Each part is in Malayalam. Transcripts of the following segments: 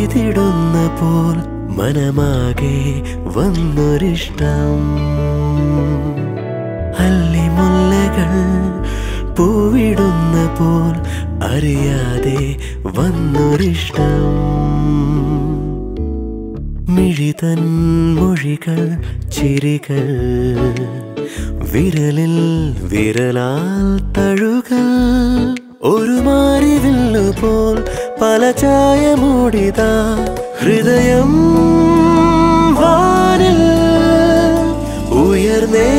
പെയ്തിടുന്ന പോൽ മനമാകെ വന്നൊരിഷ്ടം അല്ലിമുല്ലകൾ പൂവിടുന്ന പോൽ അറിയാതെ വന്നൊരിഷ്ടം മിഴിതൻ മൊഴികൾ ചിരികൾ വിരലിൽ വിരലാൽ തഴുകൾ ഒരു മാറിവില്ലു പോൽ പല ചായ മൂടിത ഹൃദയം വാനിൽ ഉയർന്നേ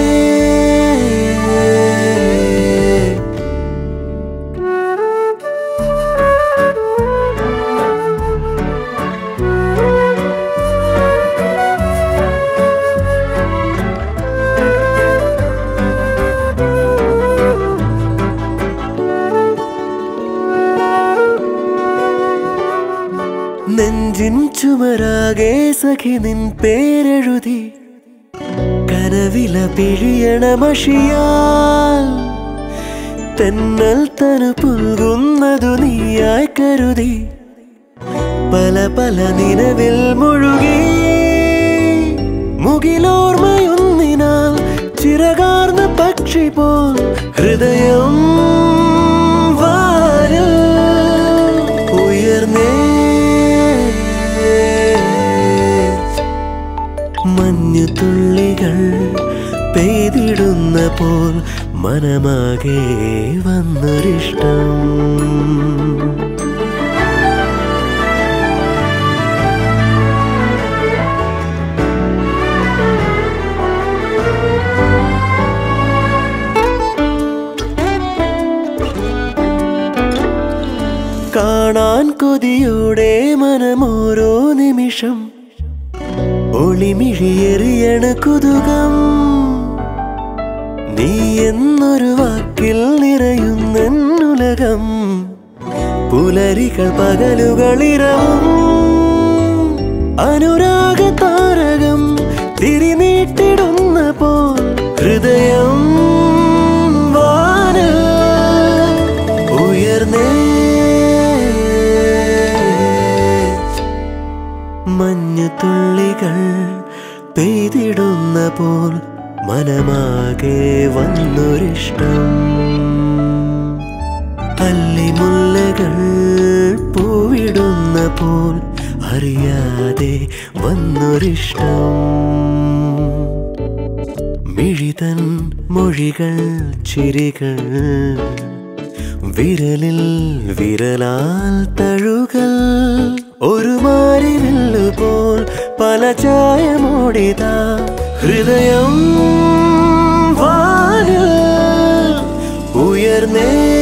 നെഞ്ചിൻ ചുമരാകെ സഖി നിൻ പേരെഴുതി കനവില പിഴിയണ മഷിയാൽ തെന്നൽ തനു പുൽകുന്നതു നീയായി കരുതി പല പല നിലവിൽ മുഴുകി മുകിലോർമയൊന്നിനാൽ ചിറകാർന്ന പക്ഷി പോൽ ഹൃദയം വാനിൽ ഉയർന്നേ മഞ്ഞു തുള്ളികൾ പെയ്തിടുന്ന പോൽ മനമാകെ വന്നൊരിഷ്ടം കാണാൻ കൊതിയോടെ മനമോരോ നിമിഷം ഒളിമിഴിയെറിയണ കുതുകം നീ എന്നൊരു വാക്കിൽ നിറയുന്നുലകം പുലരികൾ പകലുകളിരവും അനുരാഗ താരകം തിരിനീട്ടിടുന്ന പോൽ ഹൃദയം വാനിൽ ഉയർന്നേ മഞ്ഞു തുള്ളികൾ പെയ്തിടുന്ന പോൽ മനമാകെ വന്നൊരിഷ്ടം അല്ലിമുല്ലകൾ പൂവിടുന്ന പോൽ അറിയാതെ വന്നൊരിഷ്ടം മിഴിതൻ മൊഴികൾ ചിരികൾ വിരലിൽ വിരലാൽ തഴുകൾ ഒരു മാറിവില്ലു പോൽ പല ചായ മൂടിത ഹൃദയം വാനിൽ ഉയർന്നേ